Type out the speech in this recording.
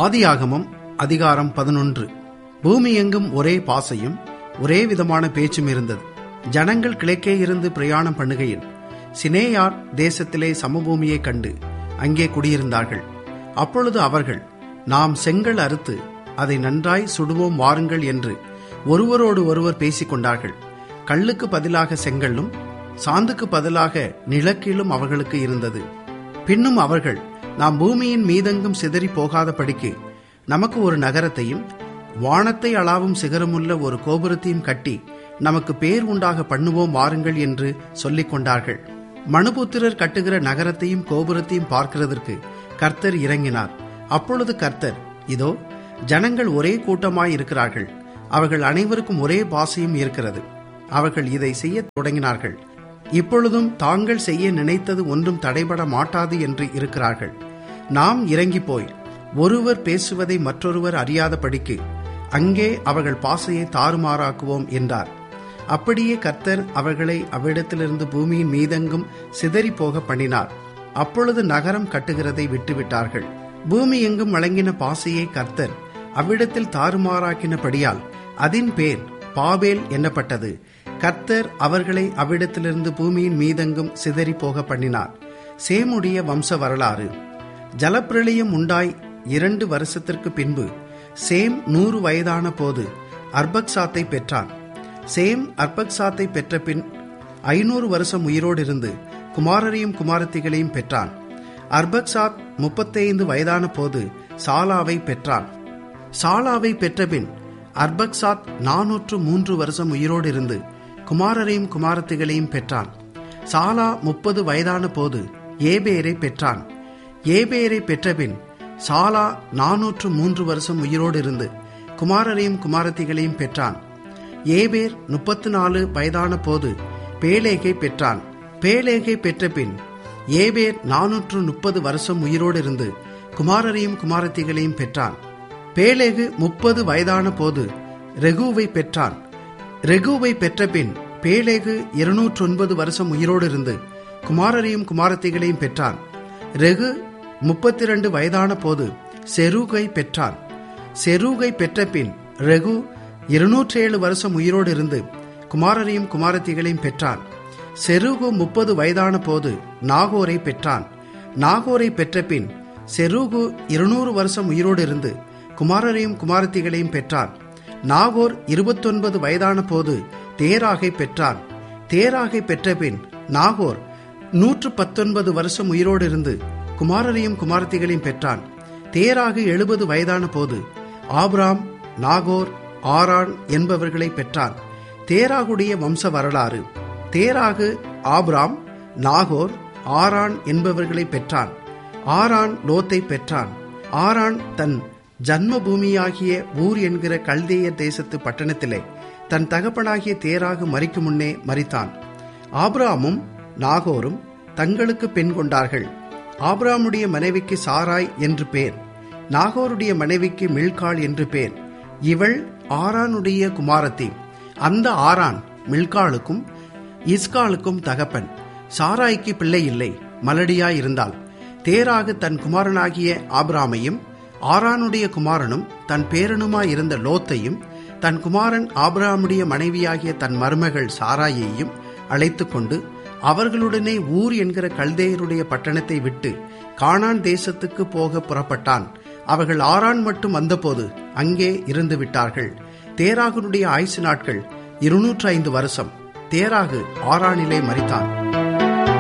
ஆதியாகமம் அதிகாரம் பதினொன்று பூமி எங்கும் ஒரே பாசையும் ஒரே விதமான பேச்சும் இருந்தது ஜனங்கள் கிழக்கே இருந்து பிரயாணம் பண்ணுகையில் சினேயார் தேசத்திலே சமபூமியை கண்டு அங்கே குடியிருந்தார்கள் அப்பொழுது அவர்கள் நாம் செங்கல் அறுத்து அதை நன்றாய் சுடுவோம் வாருங்கள் என்று ஒருவரோடு ஒருவர் பேசிக் கொண்டார்கள் கல்லுக்கு பதிலாக செங்கல்லும் சாந்துக்கு பதிலாக நிலக்கீழும் அவர்களுக்கு இருந்தது பின்னும் அவர்கள் நாம் பூமியின் மீதெங்கும் சிதறி போகாதபடிக்கு நமக்கு ஒரு நகரத்தையும் வானத்தை அளாவும் சிகரமுள்ள ஒரு கோபுரத்தையும் கட்டி நமக்கு பேர் உண்டாக பண்ணுவோம் வாருங்கள் என்று சொல்லிக் கொண்டார்கள் மனுபுத்திரர் கட்டுகிற நகரத்தையும் கோபுரத்தையும் பார்க்கிறதற்கு கர்த்தர் இறங்கினார் அப்பொழுது கர்த்தர் இதோ ஜனங்கள் ஒரே கூட்டமாய் இருக்கிறார்கள் அவர்கள் அனைவருக்கும் ஒரே பாசையும் இருக்கிறது அவர்கள் இதை செய்ய தொடங்கினார்கள் இப்பொழுதும் தாங்கள் செய்ய நினைத்தது ஒன்றும் தடைபட மாட்டாது என்று இருக்கிறார்கள் நாம் இறங்கி போய் ஒருவர் பேசுவதை மற்றொருவர் அறியாதபடிக்கு அங்கே அவர்கள் பாசையை தாறுமாறாக்குவோம் என்றார் அப்படியே கர்த்தர் அவர்களை அவ்விடத்திலிருந்து பூமியின் மீதெங்கும் சிதறி போக பண்ணினார் அப்பொழுது நகரம் கட்டுகிறதை விட்டுவிட்டார்கள் பூமி எங்கும் வழங்கின பாசையை கர்த்தர் அவ்விடத்தில் தாறுமாறாக்கினபடியால் அதன் பேர் பாபேல் என்னப்பட்டது கர்த்தர் அவர்களை அவ்விடத்திலிருந்து பூமியின் மீதெங்கும் சிதறி போக பண்ணினார் சேமுடைய வம்ச வரலாறு ஜலப்பிரளயம் உண்டாய் இரண்டு வருஷத்திற்கு பின்பு சேம் நூறு வயதான போது அர்பக்சாத்தை பெற்றான் சேம் அர்பக்சாத்தை பெற்ற பின் ஐநூறு வருஷம் உயிரோடு இருந்து குமாரரையும் குமாரத்திகளையும் பெற்றான் அர்பக்சாத் முப்பத்தைந்து வயதான போது சாலாவை பெற்றான் சாலாவை பெற்றபின் அர்பக்சாத் நானூற்று மூன்று வருஷம் உயிரோடு இருந்து குமாரரையும் குமாரத்திகளையும் பெற்றான் சாலா முப்பது வயதான போது ஏபேரை பெற்றான் ஏபேரை பெற்றபின் சாலா நானூற்று மூன்று வருஷம் உயிரோடு இருந்து குமாரரையும் குமாரத்திகளையும் பெற்றான் ஏபேர் முப்பத்து நாலு வயதான போது பேலேகை பெற்றான் பேலேகை பெற்றபின் ஏபேர் நானூற்று முப்பது வருஷம் உயிரோடு இருந்து குமாரரையும் குமாரத்திகளையும் பெற்றான் பேலேகு முப்பது வயதான போது ரெகுவை பெற்றான் ரெகுவை பெற்றபின் பேலேகு இருநூற்று ஒன்பது வருஷம் உயிரோடு இருந்து குமாரரையும் குமாரத்திகளையும் பெற்றான் ரெகு முப்பத்தி இரண்டு வயதான போது செருகை பெற்றான் செருகை பெற்றபின் ரெகு இருநூற்றேழு வருஷம் உயிரோடு இருந்து குமாரரையும் குமாரத்திகளையும் பெற்றான் செருகு முப்பது வயதான போது நாகோரை பெற்றான் நாகோரை பெற்றபின் செருகு இருநூறு வருஷம் உயிரோடு இருந்து குமாரரையும் குமாரத்திகளையும் பெற்றான் நாகோர் இருபத்தொன்பது வயதான போது தேராகை பெற்றான் தேராகை பெற்றபின் நாகோர் நூற்று பத்தொன்பது வருஷம் உயிரோடு இருந்து குமாரரையும் குமாரத்திகளையும் பெற்றான் தேராகு எழுபது வயதான போது ஆப்ராம் நாகோர் ஆரான் என்பவர்களை பெற்றான் தேராகுடைய வம்ச வரலாறு தேராகு ஆப்ராம் நாகோர் ஆரான் என்பவர்களை பெற்றான் ஆரான் லோத்தை பெற்றான் ஆரான் தன் ஜன்ம பூமியாகிய ஊர் என்கிற கல்தேய தேசத்து பட்டணத்திலே தன் தகப்பனாகிய தேராகு மறிக்கும் முன்னே மறித்தான் ஆப்ராமும் நாகோரும் தங்களுக்கு பெண் கொண்டார்கள் ஆப்ராமுடைய மனைவிக்கு சாராய் என்று பேர் நாகோருடைய மனைவிக்கு மில்காள் என்று பேர் இவள் ஆரானுடைய குமாரத்தி அந்த ஆரான் மில்காளுக்கும் இஸ்காலுக்கும் தகப்பன் சாராய்க்கு பிள்ளை இல்லை மலடியாய் இருந்தாள் தேராகு தன் குமாரனாகிய ஆப்ராமையும் ஆரானுடைய குமாரனும் தன் பேரனுமாய் இருந்த லோத்தையும் தன் குமாரன் ஆப்ராமுடைய மனைவியாகிய தன் மருமகள் சாராயையும் அழைத்து கொண்டு அவர்களுடனே ஊர் என்கிற கல்தேயருடைய பட்டணத்தை விட்டு கானான் தேசத்துக்கு போக புறப்பட்டான் அவர்கள் ஆரான் மட்டும் வந்தபோது அங்கே இருந்து விட்டார்கள் தேராகனுடைய ஆயுசு நாட்கள் இருநூற்று ஐந்து வருஷம் தேராகு ஆரானிலே மறித்தான்